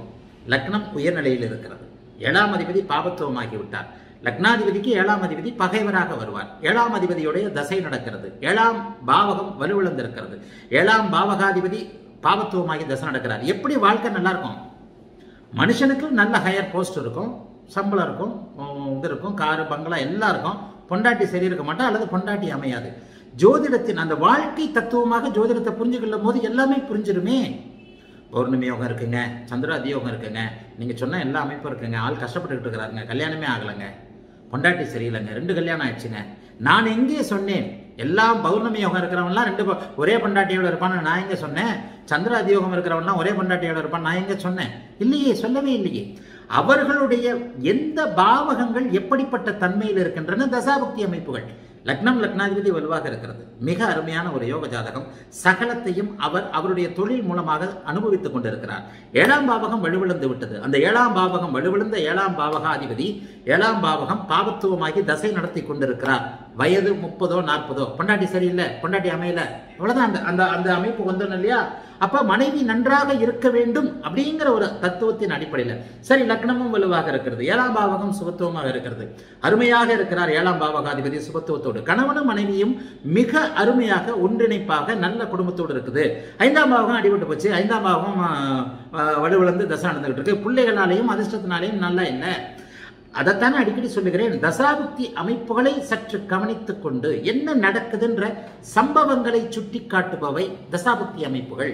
Speaker 1: லக்னம் உயர்நிலையில் இருக்கிறது ஏழாம் அதிபதி பாபத்துவமாகி விட்டார் லக்னாதிபதிக்கு ஏழாம் அதிபதி பகைவராக வருவார் ஏழாம் அதிபதியுடைய தசை நடக்கிறது ஏழாம் பாவகம் வலுவிழந்திருக்கிறது ஏழாம் பாவகாதிபதி பாவத்துவமாகி தசை நடக்கிறார் எப்படி வாழ்க்கை நல்லா இருக்கும் மனுஷனுக்கு நல்ல ஹையர் போஸ்ட் இருக்கும் சம்பளம் இருக்கும் உம், இது இருக்கும் காரு பங்களா எல்லாம் இருக்கும் பொண்டாட்டி சரி இருக்க மாட்டா அல்லது பொண்டாட்டி அமையாது ஜோதிடத்தின் அந்த வாழ்க்கை தத்துவமாக ஜோதிடத்தை புரிஞ்சுக்கொள்ளும் போது எல்லாமே புரிஞ்சிருமே பௌர்ணமி யோகம் இருக்குங்க சந்திராதி யோகம் இருக்குங்க நீங்க சொன்ன எல்லா அமைப்பும் இருக்குங்க ஆள் கஷ்டப்பட்டுக்கிட்டு இருக்கிறாருங்க கல்யாணமே ஆகலைங்க பொண்டாட்டி சரியில்லைங்க ரெண்டு கல்யாணம் ஆயிடுச்சுங்க நான் எங்கே சொன்னேன் எல்லாம் பௌர்ணமி யோகம் இருக்கிறவன்லாம் ரெண்டு ப- ஒரே பொண்டாட்டியோட இருப்பான்னு நான் எங்க சொன்னேன் சந்திராதி யோகம் இருக்கிறவன்லாம் ஒரே பொண்டாட்டியோட இருப்பான் நான் எங்க சொன்னேன் இல்லையே சொல்லவே இல்லையே அவர்களுடைய எந்த பாவகங்கள் எப்படிப்பட்ட தன்மையில் இருக்கின்றன தசாபக்தி அமைப்புகள் லக்னம் லக்னாதிபதி வலுவாக இருக்கிறது மிக அருமையான ஒரு யோக ஜாதகம் சகலத்தையும் அவர் அவருடைய தொழில் மூலமாக அனுபவித்துக் கொண்டிருக்கிறார் ஏழாம் பாவகம் வலுவிழந்து விட்டது அந்த ஏழாம் பாவகம் வலுவிழந்த ஏழாம் பாவகாதிபதி ஏழாம் பாவகம் பாவத்துவமாகி தசை நடத்தி கொண்டிருக்கிறார் வயது முப்பதோ நாற்பதோ பொண்டாட்டி சரியில்லை பொண்டாட்டி அமையல அவ்வளவுதான் அந்த அந்த அந்த அமைப்பு வந்தோம் இல்லையா அப்ப மனைவி நன்றாக இருக்க வேண்டும் அப்படிங்கிற ஒரு தத்துவத்தின் அடிப்படையில் சரி லக்னமும் வலுவாக இருக்கிறது ஏழாம் பாவகம் சுபத்துவமாக இருக்கிறது அருமையாக இருக்கிறார் ஏழாம் பாவகாதிபதி சுபத்துவத்தோடு கணவனும் மனைவியும் மிக அருமையாக ஒன்றிணைப்பாக நல்ல குடும்பத்தோடு இருக்குது ஐந்தாம் பாவகம் அடிபட்டு போச்சு ஐந்தாம் பாவகம் ஆ, ஆ, வலுவிழந்து தசை நடந்துகிட்டு இருக்கு பிள்ளைகளாலேயும் அதிர்ஷ்டத்தினாலேயும் நல்லா இல்லை அதைத்தானே அடிக்கடி சொல்லுகிறேன் தசாபுக்தி அமைப்புகளை சற்று கவனித்துக் கொண்டு என்ன நடக்குதுன்ற சம்பவங்களை சுட்டி காட்டுபவை தசாபுக்தி அமைப்புகள்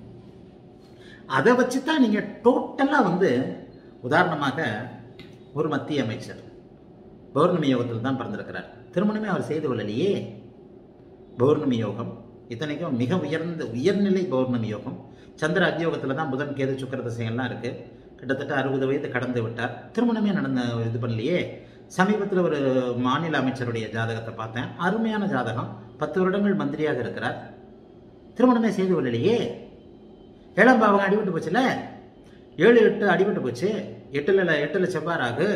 Speaker 1: அதை வச்சு தான் நீங்க டோட்டலா வந்து உதாரணமாக ஒரு மத்திய அமைச்சர் பௌர்ணமி யோகத்தில் தான் பிறந்திருக்கிறார் திருமணமே அவர் செய்து கொள்ளலையே பௌர்ணமி யோகம் இத்தனைக்கும் மிக உயர்ந்த உயர்நிலை பௌர்ணமி யோகம் சந்திர அத்தியோகத்தில் தான் புதன் கேது சுக்கர திசைகள்லாம் இருக்கு கிட்டத்தட்ட அறுபது வயது கடந்து விட்டார் திருமணமே நடந்த இது பண்ணலையே சமீபத்தில் ஒரு மாநில அமைச்சருடைய ஜாதகத்தை பார்த்தேன் அருமையான ஜாதகம் பத்து வருடங்கள் மந்திரியாக இருக்கிறார் திருமணமே செய்து கொள்ளலையே ஏழாம் பாவகம் அடிபட்டு போச்சுல ஏழு எட்டு அடிபட்டு போச்சு எட்டுல எட்டுல செவ்வாய் ராகு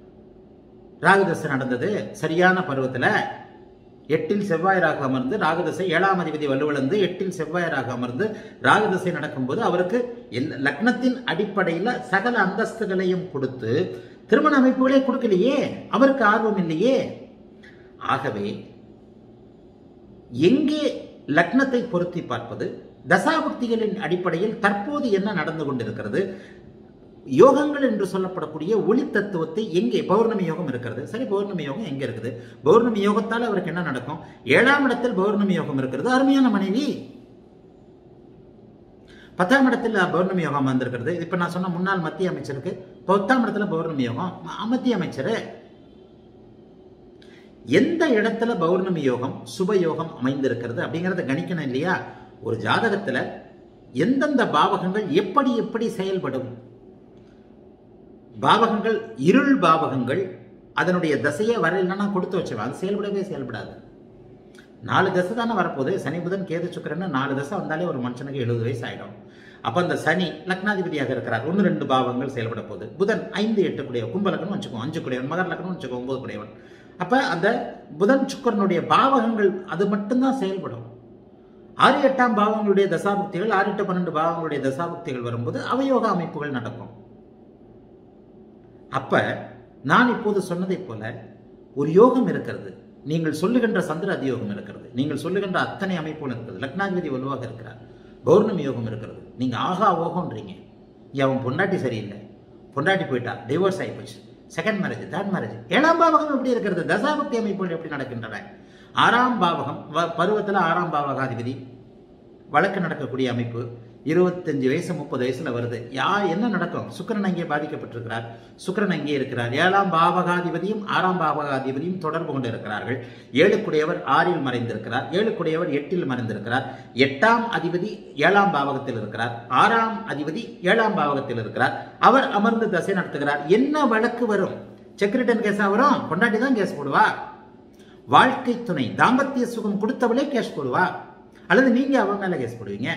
Speaker 1: ராகுதசை நடந்தது சரியான பருவத்தில் எட்டில் செவ்வாய் ராகு அமர்ந்து ராகுதசை ஏழாம் அதிபதி வலுவிழந்து எட்டில் செவ்வாய் ராகு அமர்ந்து ராகுதசை நடக்கும்போது அவருக்கு எல்லா- லக்னத்தின் அடிப்படையில் சகல அந்தஸ்துகளையும் கொடுத்து திருமண அமைப்புகளே கொடுக்கலையே அவருக்கு ஆர்வம் இல்லையே ஆகவே எங்கே லக்னத்தை பொருத்தி பார்ப்பது தசாபக்திகளின் அடிப்படையில் தற்போது என்ன நடந்து கொண்டிருக்கிறது யோகங்கள் என்று சொல்லப்படக்கூடிய ஒளி தத்துவத்தை எங்கே பௌர்ணமி யோகம் இருக்கிறது சரி பௌர்ணமி யோகம் எங்க இருக்குது பௌர்ணமி யோகத்தால் அவருக்கு என்ன நடக்கும் ஏழாம் இடத்தில் பௌர்ணமி யோகம் இருக்கிறது அருமையான மனைவி பத்தாம் இடத்தில் பௌர்ணமி யோகம் வந்திருக்கிறது இப்ப நான் சொன்ன முன்னாள் மத்திய அமைச்சருக்கு பத்தாம் இடத்துல பௌர்ணமி யோகம் ம- மத்திய அமைச்சர் எந்த இடத்துல பௌர்ணமி யோகம் சுப யோகம் அமைந்திருக்கிறது அப்படிங்கறத கணிக்கணும் இல்லையா ஒரு ஜாதகத்துல எந்தெந்த பாவகங்கள் எப்படி எப்படி செயல்படும் பாவகங்கள் இருள் பாவகங்கள் அதனுடைய தசையே வரையிலன்னா கொடுத்து வச்சவன் அது செயல்படவே செயல்படாது நாலு தசை தானே வரப்போகுது சனி புதன் கேது சுக்கிரன்னு நாலு தசை வந்தாலே ஒரு மனுஷனுக்கு எழுபது வயசு ஆயிடும் அப்ப அந்த சனி லக்னாதிபதியாக இருக்கிறார் ஒன்று ரெண்டு பாவங்கள் செயல்பட போகுது புதன் ஐந்து எட்டு கூடியவன் கும்ப லக்னம் வச்சுக்கோ அஞ்சு கூடியவன் மகர் லக்னம் வச்சுக்கோ ஒன்பது கூடியவன் அப்ப அந்த புதன் சுக்கரனுடைய பாவகங்கள் அது மட்டும்தான் செயல்படும் ஆறு எட்டாம் பாவங்களுடைய தசாபுக்திகள் ஆறு எட்டு பன்னெண்டு பாவங்களுடைய தசாபுக்திகள் வரும்போது அவயோக அமைப்புகள் நடக்கும் அப்ப நான் இப்போது சொன்னதைப் போல ஒரு யோகம் இருக்கிறது நீங்கள் சொல்லுகின்ற சந்திர அதியோகம் இருக்கிறது நீங்கள் சொல்லுகின்ற அத்தனை அமைப்புகள் இருக்கிறது லக்னாதிபதி வலுவாக இருக்கிறார் பௌர்ணமி யோகம் இருக்கிறது நீங்க ஆகா ஓகம்ன்றீங்க இங்க அவன் பொண்டாட்டி சரியில்லை பொண்டாட்டி போயிட்டா டிவோர்ஸ் ஆகி போச்சு செகண்ட் மேரேஜ் தேர்ட் மேரேஜ் ஏழாம் பாவகம் எப்படி இருக்கிறது தசாபக்தி அமைப்புகள் எப்படி நடக்கின்றன ஆறாம் பாவகம் வ- பருவத்துல ஆறாம் பாவகாதிபதி வழக்கு நடக்கக்கூடிய அமைப்பு இருபத்தஞ்சு வயசு முப்பது வயசுல வருது யா என்ன நடக்கும் சுக்கிரன் அங்கே பாதிக்கப்பட்டிருக்கிறார் சுக்கிரன் அங்கே இருக்கிறார் ஏழாம் பாவகாதிபதியும் ஆறாம் பாவகாதிபதியும் தொடர்பு கொண்டு இருக்கிறார்கள் ஏழுக்குடையவர் ஆறில் மறைந்திருக்கிறார் ஏழுக்குடையவர் எட்டில் மறைந்திருக்கிறார் எட்டாம் அதிபதி ஏழாம் பாவகத்தில் இருக்கிறார் ஆறாம் அதிபதி ஏழாம் பாவகத்தில் இருக்கிறார் அவர் அமர்ந்து தசை நடத்துகிறார் என்ன வழக்கு வரும் செக்ரிட்டன் கேஸா வரும் கொண்டாட்டி தான் கேஸ் போடுவா வாழ்க்கை துணை தாம்பத்திய சுகம் கொடுத்தவளே கேஸ் போடுவா அல்லது நீங்க அவன் மேல கேஸ் போடுவீங்க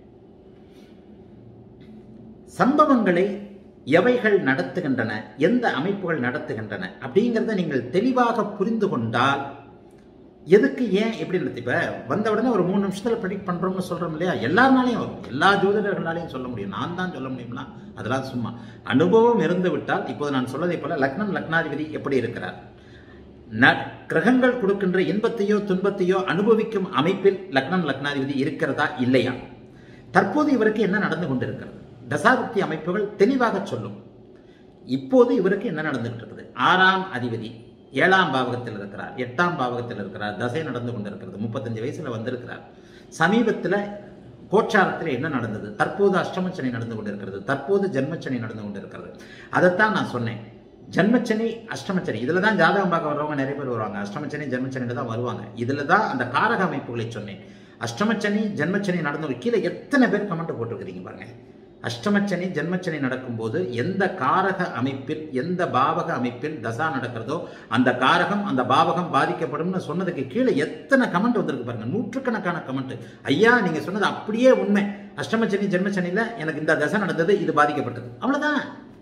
Speaker 1: சம்பவங்களை எவைகள் நடத்துகின்றன எந்த அமைப்புகள் நடத்துகின்றன அப்படிங்கிறத நீங்கள் தெளிவாக புரிந்து கொண்டால் எதுக்கு ஏன் எப்படி நடத்தி இப்போ வந்த உடனே ஒரு மூணு நிமிஷத்தில் ப்ரெடிக்ட் பண்ணுறோம்னு சொல்கிறோம் இல்லையா எல்லாருனாலையும் வரும் எல்லா ஜோதிடர்களாலையும் சொல்ல முடியும் நான் தான் சொல்ல முடியும்னா அதெல்லாம் சும்மா அனுபவம் இருந்து விட்டால் இப்போது நான் சொல்வதை போல லக்னம் லக்னாதிபதி எப்படி இருக்கிறார் ந கிரகங்கள் கொடுக்கின்ற இன்பத்தையோ துன்பத்தையோ அனுபவிக்கும் அமைப்பில் லக்னம் லக்னாதிபதி இருக்கிறதா இல்லையா தற்போது இவருக்கு என்ன நடந்து கொண்டிருக்கிறது தசாபக்தி அமைப்புகள் தெளிவாக சொல்லும் இப்போது இவருக்கு என்ன நடந்துகிட்டு இருக்குது ஆறாம் அதிபதி ஏழாம் பாவகத்தில் இருக்கிறார் எட்டாம் பாவகத்தில் இருக்கிறார் தசை நடந்து கொண்டிருக்கிறது முப்பத்தஞ்சு வயசுல வந்திருக்கிறார் சமீபத்தில் கோச்சாரத்தில் என்ன நடந்தது தற்போது அஷ்டமச்சனி நடந்து கொண்டிருக்கிறது தற்போது ஜென்மச்சனி நடந்து கொண்டிருக்கிறது அதைத்தான் நான் சொன்னேன் ஜென்மச்சனி அஷ்டமச்சனி இதில் தான் ஜாதகம் பார்க்க வர்றவங்க நிறைய பேர் வருவாங்க அஷ்டமச்சனி ஜென்மச்சனியில் தான் வருவாங்க இதில் தான் அந்த காரக அமைப்புகளை சொன்னேன் அஷ்டமச்சனி ஜென்மச்சனி நடந்து கீழே எத்தனை பேர் கமெண்ட் போட்டிருக்கிறீங்க பாருங்க அஷ்டமச்சனி ஜென்மச்சனி நடக்கும்போது எந்த காரக அமைப்பில் எந்த பாவக அமைப்பில் தசா நடக்கிறதோ அந்த காரகம் அந்த பாவகம் பாதிக்கப்படும்னு சொன்னதுக்கு கீழே எத்தனை கமெண்ட் வந்திருக்கு பாருங்க நூற்றுக்கணக்கான கமெண்ட் ஐயா நீங்க சொன்னது அப்படியே உண்மை அஷ்டமச்சனி ஜென்மச்சனியில் எனக்கு இந்த தசை நடந்தது இது பாதிக்கப்பட்டது அவ்வளவுதான்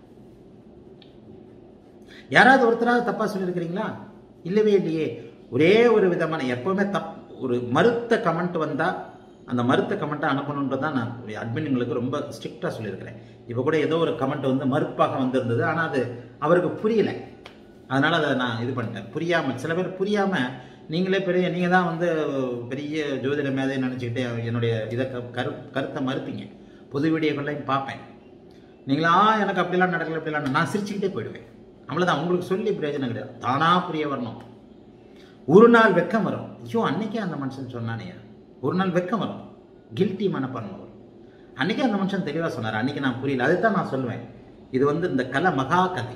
Speaker 1: யாராவது ஒருத்தராவது தப்பா சொல்லியிருக்கிறீங்களா இல்லவே இல்லையே ஒரே ஒரு விதமான எப்பவுமே தப் ஒரு மறுத்த கமெண்ட் வந்தா அந்த மறுத்த கமெண்ட்டை அனுப்பணுன்றது தான் நான் அட்மின்களுக்கு ரொம்ப ஸ்ட்ரிக்டாக சொல்லியிருக்கிறேன் இப்போ கூட ஏதோ ஒரு கமெண்ட் வந்து மறுப்பாக வந்திருந்தது ஆனால் அது அவருக்கு புரியல அதனால் அதை நான் இது பண்ணிட்டேன் புரியாமல் சில பேர் புரியாமல் நீங்களே பெரிய நீங்கள் தான் வந்து பெரிய ஜோதிட மேதை நினச்சிக்கிட்டு என்னுடைய இதை க- கரு கருத்தை மறுப்பீங்க பொது வீடியோக்கள்லையும் பார்ப்பேன் நீங்களா எனக்கு அப்படிலாம் நடக்கல அப்படிலாம் நான் சிரிச்சுக்கிட்டே போயிடுவேன் அவ்வளோதான் உங்களுக்கு சொல்லி பிரயோஜனம் கிடையாது தானாக புரிய வரணும் ஒரு நாள் வெக்கம் வரும் ஐயோ அன்னைக்கே அந்த மனுஷன் சொன்னானேயா ஒரு நாள் வெக்கம் வரும் கில்ட்டி மனப்பான்மை வரும் அன்னைக்கே அந்த மனுஷன் தெளிவாக சொன்னார் அன்னைக்கு நான் புரியல அதுதான் நான் சொல்லுவேன் இது வந்து இந்த கலை மகா கலை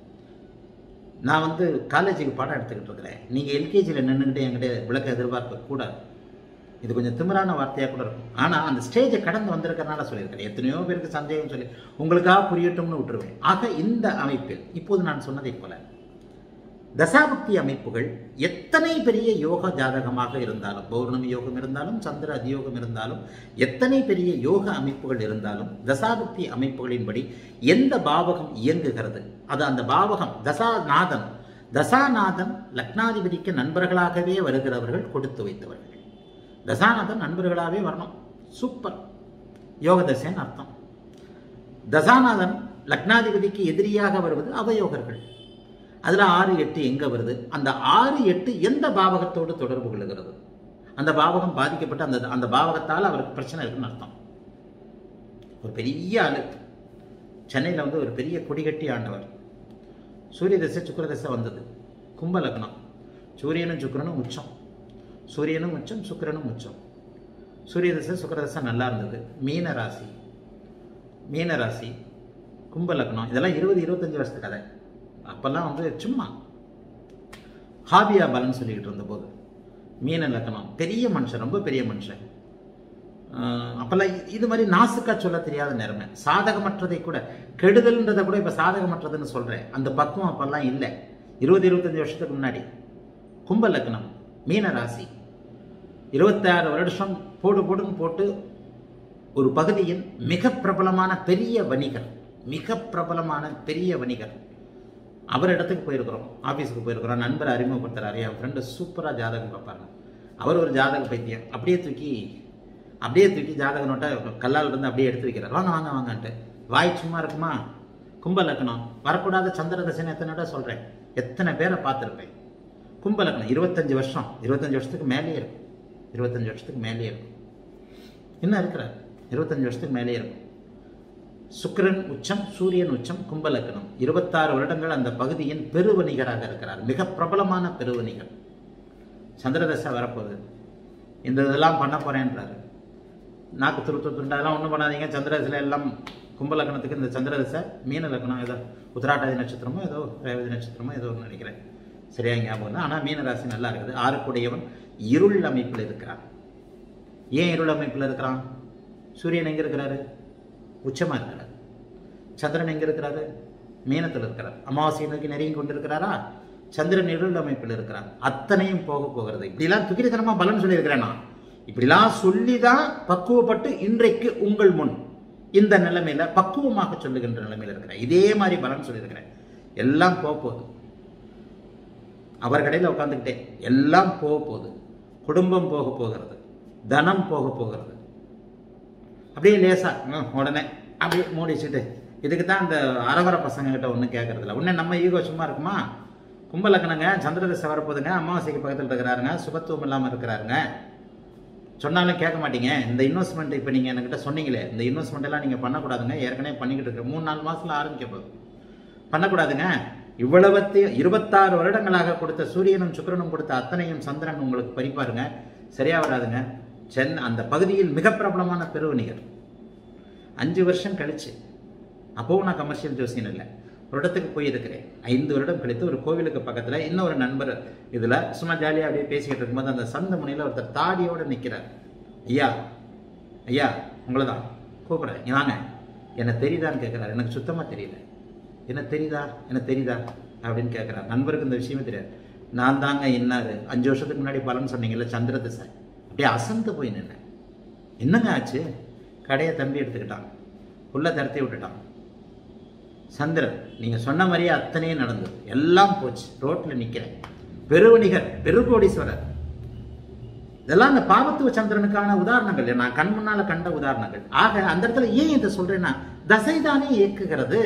Speaker 1: நான் வந்து காலேஜுக்கு பாடம் எடுத்துக்கிட்டு இருக்கிறேன் நீங்கள் எல்கேஜியில் நின்றுக்கிட்டு என்கிட்ட விளக்க எதிர்பார்க்க கூடாது இது கொஞ்சம் திமிரான வார்த்தையாக கூட இருக்கும் ஆனால் அந்த ஸ்டேஜை கடந்து வந்திருக்கறனால சொல்லியிருக்கிறேன் எத்தனையோ பேருக்கு சந்தேகம் சொல்லி உங்களுக்காக புரியட்டும்னு விட்டுருவேன் ஆக இந்த அமைப்பில் இப்போது நான் சொன்னதைப் போல தசாபக்தி அமைப்புகள் எத்தனை பெரிய யோக ஜாதகமாக இருந்தாலும் பௌர்ணமி யோகம் இருந்தாலும் சந்திர அதியோகம் இருந்தாலும் எத்தனை பெரிய யோக அமைப்புகள் இருந்தாலும் தசாபக்தி அமைப்புகளின்படி எந்த பாவகம் இயங்குகிறது அது அந்த பாவகம் தசாநாதன் தசாநாதன் லக்னாதிபதிக்கு நண்பர்களாகவே வருகிறவர்கள் கொடுத்து வைத்தவர்கள் தசாநாதன் நண்பர்களாகவே வரணும் சூப்பர் யோக தசைன்னு அர்த்தம் தசாநாதன் லக்னாதிபதிக்கு எதிரியாக வருவது அவயோகர்கள் அதில் ஆறு எட்டு எங்கே வருது அந்த ஆறு எட்டு எந்த பாவகத்தோடு தொடர்பு கொள்ளுகிறது அந்த பாவகம் பாதிக்கப்பட்டு அந்த அந்த பாவகத்தால் அவருக்கு பிரச்சனை இருக்குன்னு அர்த்தம் ஒரு பெரிய ஆளு சென்னையில் வந்து ஒரு பெரிய கொடிகட்டி ஆண்டவர் சூரிய தசை சுக்கிர தசை வந்தது கும்ப லக்னம் சூரியனும் சுக்கிரனும் உச்சம் சூரியனும் உச்சம் சுக்கிரனும் உச்சம் சூரிய தசை சுக்கிர தசை நல்லா இருந்தது மீன ராசி மீன ராசி கும்ப லக்னம் இதெல்லாம் இருபது இருபத்தஞ்சு வருஷத்து கதை அப்போல்லாம் வந்து சும்மா ஹாபியா பலன் சொல்லிக்கிட்டு இருந்தபோது மீன லக்னம் பெரிய மனுஷன் ரொம்ப பெரிய மனுஷன் ஆஹ் அப்பெல்லாம் இ- இது மாதிரி நாசுக்கா சொல்ல தெரியாத நேரமே சாதகமற்றதை கூட கெடுதல்ன்றதை கூட இப்போ சாதகமற்றதுன்னு சொல்கிறேன் அந்த பக்குவம் அப்பெல்லாம் இல்லை இருபது இருபத்தஞ்சு வருஷத்துக்கு முன்னாடி கும்ப லக்னம் மீன ராசி இருபத்தாறு வருஷம் போடு போடுன்னு போட்டு ஒரு பகுதியின் மிக பிரபலமான பெரிய வணிகர் மிக பிரபலமான பெரிய வணிகர் அவர் இடத்துக்கு போயிருக்கிறோம் ஆஃபீஸுக்கு போயிருக்கிறோம் நண்பர் அறிமுகப்படுத்துறாரு என் ஃப்ரெண்டு சூப்பராக ஜாதகம் பார்ப்பாரு அவர் ஒரு ஜாதக பைத்தியம் அப்படியே தூக்கி அப்படியே தூக்கி ஜாதக நோட்டை கல்லால் இருந்து அப்படியே எடுத்து வைக்கிறார் வாங்க வாங்க வாங்கன்ட்டு வாய் சும்மா இருக்குமா கும்ப லக்னம் வரக்கூடாத சந்திர தசைன்னு எத்தனை தடவை சொல்கிறேன் எத்தனை பேரை பார்த்துருப்பேன் கும்ப லக்னம் இருபத்தஞ்சு வருஷம் இருபத்தஞ்சு வருஷத்துக்கு மேலேயே இருக்கும் இருபத்தஞ்சு வருஷத்துக்கு மேலேயே இருக்கும் இன்னும் இருக்கிறார் இருபத்தஞ்சு வருஷத்துக்கு மேலேயே இருக்கும் சுக்கிரன் உச்சம் சூரியன் உச்சம் கும்பலக்கணம் இருபத்தாறு வருடங்கள் அந்த பகுதியின் பெருவணிகராக இருக்கிறார் மிக பிரபலமான பெருவணிகர் சந்திரதசை வரப்போகுது இந்த இதெல்லாம் பண்ண போறேன்றாரு நாக்கு துரு துரு துண்டா அதெல்லாம் ஒன்றும் பண்ணாதீங்க சந்திரதசையில் எல்லாம் கும்பலக்கணத்துக்கு இந்த சந்திரதசை மீன லக்னம் ஏதோ உத்திராட்டாதி நட்சத்திரமோ ஏதோ ரேவதி நட்சத்திரமோ ஏதோ ஒன்று நினைக்கிறேன் சரியா ஞாபகம் இல்லை ஆனால் மீன ராசி நல்லா இருக்குது ஆறுக்குடையவன் இருள் அமைப்பில் இருக்கிறான் ஏன் இருள் அமைப்பில் இருக்கிறான் சூரியன் எங்கே இருக்கிறாரு உச்சமாக இருக்கிறார் சந்திரன் எங்கே இருக்கிறாரு மீனத்தில் இருக்கிறார் அமாவாசையை நோக்கி நெருங்கி கொண்டிருக்கிறாரா சந்திரன் இருள் அமைப்பில் இருக்கிறார் அத்தனையும் போக போகிறது இப்படிலாம் துக்கிரித்தனமாக பலன் சொல்லியிருக்கிறேன் நான் இப்படிலாம் சொல்லி தான் பக்குவப்பட்டு இன்றைக்கு உங்கள் முன் இந்த நிலைமையில பக்குவமாக சொல்லுகின்ற நிலைமையில இருக்கிறேன் இதே மாதிரி பலன் சொல்லியிருக்கிறேன் எல்லாம் போக போகுது அவர் கடையில் உட்காந்துக்கிட்டே எல்லாம் போக போகுது குடும்பம் போக போகிறது தனம் போக போகிறது அப்படியே லேசா ம், உடனே அப்படியே மூடி வச்சுட்டு இதுக்கு தான் இந்த அரவர பசங்க கிட்ட ஒன்றும் கேட்கறதில்ல உடனே நம்ம ஈகோ சும்மா இருக்குமா கும்பலக்கணங்க சந்திரதசை வரப்போகுதுங்க அமாவாசைக்கு பக்கத்தில் இருக்கிறாருங்க சுபத்துவம் இல்லாமல் இருக்கிறாருங்க சொன்னாலும் கேட்க மாட்டீங்க இந்த இன்வெஸ்ட்மெண்ட் இப்போ நீங்கள் என்கிட்ட சொன்னீங்களே இந்த இன்வெஸ்ட்மெண்ட் எல்லாம் நீங்கள் பண்ணக்கூடாதுங்க ஏற்கனவே பண்ணிக்கிட்டு இருக்க மூணு நாலு மாசத்துல ஆரம்பிக்க போகுது பண்ணக்கூடாதுங்க இவ்வளவத்து இருபத்தாறு வருடங்களாக கொடுத்த சூரியனும் சுக்கிரனும் கொடுத்த அத்தனையும் சந்திரன் உங்களுக்கு பறிப்பாருங்க சரியா வராதுங்க சென் அந்த பகுதியில் மிக பிரபலமான பெருவணிகர் அஞ்சு வருஷம் கழிச்சு அப்போவும் நான் கமர்ஷியல் ஜோசியன் இல்லை ஒரு இடத்துக்கு போயிருக்கிறேன் ஐந்து வருடம் கழித்து ஒரு கோவிலுக்கு பக்கத்தில் இன்னொரு நண்பர் இதில் சும்மா ஜாலியாக அப்படியே பேசிக்கிட்டு இருக்கும்போது அந்த சந்த முனையில் ஒருத்தர் தாடியோடு நிற்கிறார் ஐயா ஐயா உங்களை தான் கூப்பிட்றேன் இங்க வாங்க என்ன தெரியுதான்னு கேட்குறாரு எனக்கு சுத்தமாக தெரியல என்ன தெரியுதா என்ன தெரியுதா அப்படின்னு கேட்குறாரு நண்பருக்கு இந்த விஷயமே தெரியாது நான் தாங்க இன்னாரு அஞ்சு வருஷத்துக்கு முன்னாடி பலன் சொன்னீங்கல்ல சந்திர திசை அப்படியே அசந்து போய் நின்னேன் என்னங்க ஆச்சு கடையை தம்பி எடுத்துக்கிட்டான் உள்ள திரத்தி விட்டுட்டான் சந்திரன் நீங்க சொன்ன மாதிரியே அத்தனையும் நடந்தது எல்லாம் போச்சு ரோட்ல நிக்கிறேன் பெருவணிகர் பெருகோடீஸ்வரர் இதெல்லாம் அந்த பாவத்துவ சந்திரனுக்கான உதாரணங்கள் நான் கண் முன்னால கண்ட உதாரணங்கள் ஆக அந்த இடத்துல ஏன் இதை சொல்றேன்னா தசைதானே இயக்குகிறது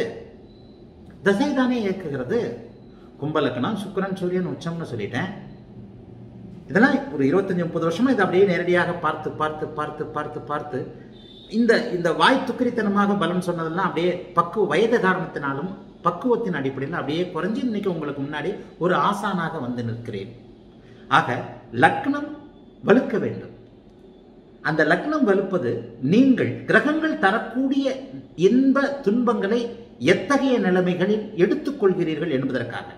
Speaker 1: தசைதானே இயக்குகிறது கும்பலக்கணம் சுக்கிரன் சூரியன் உச்சம்னு சொல்லிட்டேன் இதெல்லாம் ஒரு இருபத்தஞ்சு முப்பது வருஷமா இதை அப்படியே நேரடியாக பார்த்து பார்த்து பார்த்து பார்த்து பார்த்து இந்த இந்த வாய் துக்கிரித்தனமாக பலன் சொன்னதெல்லாம் அப்படியே பக்குவ வயது காரணத்தினாலும் பக்குவத்தின் அடிப்படையில் அப்படியே குறைஞ்சு இன்னைக்கு உங்களுக்கு முன்னாடி ஒரு ஆசானாக வந்து நிற்கிறேன் ஆக லக்னம் வலுக்க வேண்டும் அந்த லக்னம் வலுப்பது நீங்கள் கிரகங்கள் தரக்கூடிய இன்ப துன்பங்களை எத்தகைய நிலைமைகளில் எடுத்துக்கொள்கிறீர்கள் என்பதற்காக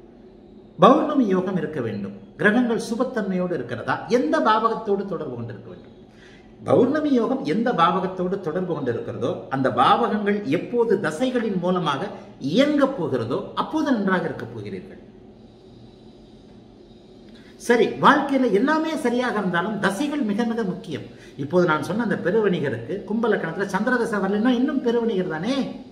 Speaker 1: பௌர்ணமி யோகம் இருக்க வேண்டும் கிரகங்கள் சுபத்தன்மையோடு இருக்கிறதா எந்த பாவகத்தோடு தொடர்பு கொண்டிருக்க வேண்டும் பௌர்ணமி யோகம் எந்த பாவகத்தோடு தொடர்பு கொண்டிருக்கிறதோ அந்த பாவகங்கள் எப்போது தசைகளின் மூலமாக இயங்கப் போகிறதோ அப்போது நன்றாக இருக்கப் போகிறீர்கள் சரி வாழ்க்கையில எல்லாமே சரியாக இருந்தாலும் தசைகள் மிக மிக முக்கியம் இப்போது நான் சொன்ன அந்த பெருவணிகருக்கு கும்பலக்கணத்துல சந்திரதசை வரலைன்னா இன்னும் பெருவணிகர் தானே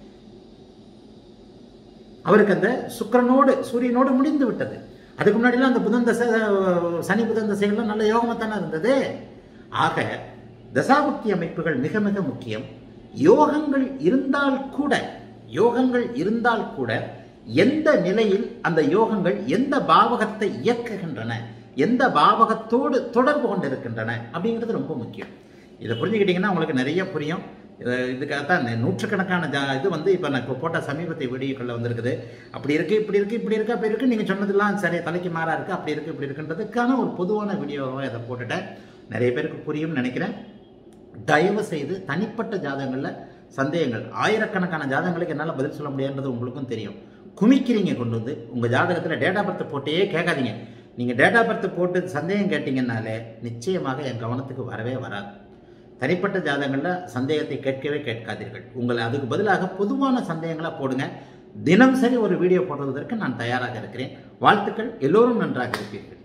Speaker 1: அவருக்கு அந்த சுக்கிரனோடு சூரியனோடு முடிந்து விட்டது அதுக்கு முன்னாடிலாம் அந்த புதன் தசை சனி புதன் தசைகள்லாம் நல்ல யோகமாக தானே இருந்தது ஆக தசாபுக்தி அமைப்புகள் மிக மிக முக்கியம் யோகங்கள் இருந்தால் கூட யோகங்கள் இருந்தால் கூட எந்த நிலையில் அந்த யோகங்கள் எந்த பாவகத்தை இயக்குகின்றன எந்த பாவகத்தோடு தொடர்பு கொண்டிருக்கின்றன அப்படிங்கிறது ரொம்ப முக்கியம் இதை புரிஞ்சுக்கிட்டீங்கன்னா உங்களுக்கு நிறைய புரியும் இது- இதுக்காகத்தான் நெ- நூற்றுக்கணக்கான ஜா இது வந்து இப்போ நான் இப்போ போட்ட சமீபத்திய வீடியோக்களில் வந்திருக்குது அப்படி இருக்கு இப்படி இருக்கு இப்படி இருக்கு அப்படி இருக்கு நீங்கள் சொன்னதெல்லாம் சரி தலைக்கு மாறா இருக்கு அப்படி இருக்கு இப்படி இருக்குன்றதுக்கான ஒரு பொதுவான வீடியோவாக இதை போட்டுட்டேன் நிறைய பேருக்கு புரியும்னு நினைக்கிறேன் தயவு செய்து தனிப்பட்ட ஜாதகங்களில் சந்தேகங்கள் ஆயிரக்கணக்கான ஜாதகங்களுக்கு என்னால் பதில் சொல்ல முடியாதுன்றது உங்களுக்கும் தெரியும் குமிக்கிறீங்க கொண்டு வந்து உங்கள் ஜாதகத்தில் டேட்டா பர்த் போட்டே கேட்காதீங்க நீங்கள் டேட்டா பர்த் போட்டு சந்தேகம் கேட்டீங்கன்னாலே நிச்சயமாக என் கவனத்துக்கு வரவே வராது தனிப்பட்ட ஜாதகங்களில் சந்தேகத்தை கேட்கவே கேட்காதீர்கள் உங்களை அதுக்கு பதிலாக பொதுவான சந்தேகங்களை போடுங்க தினம் சரி ஒரு வீடியோ போடுவதற்கு நான் தயாராக இருக்கிறேன் வாழ்த்துக்கள் எல்லோரும் நன்றாக இருப்பீர்கள்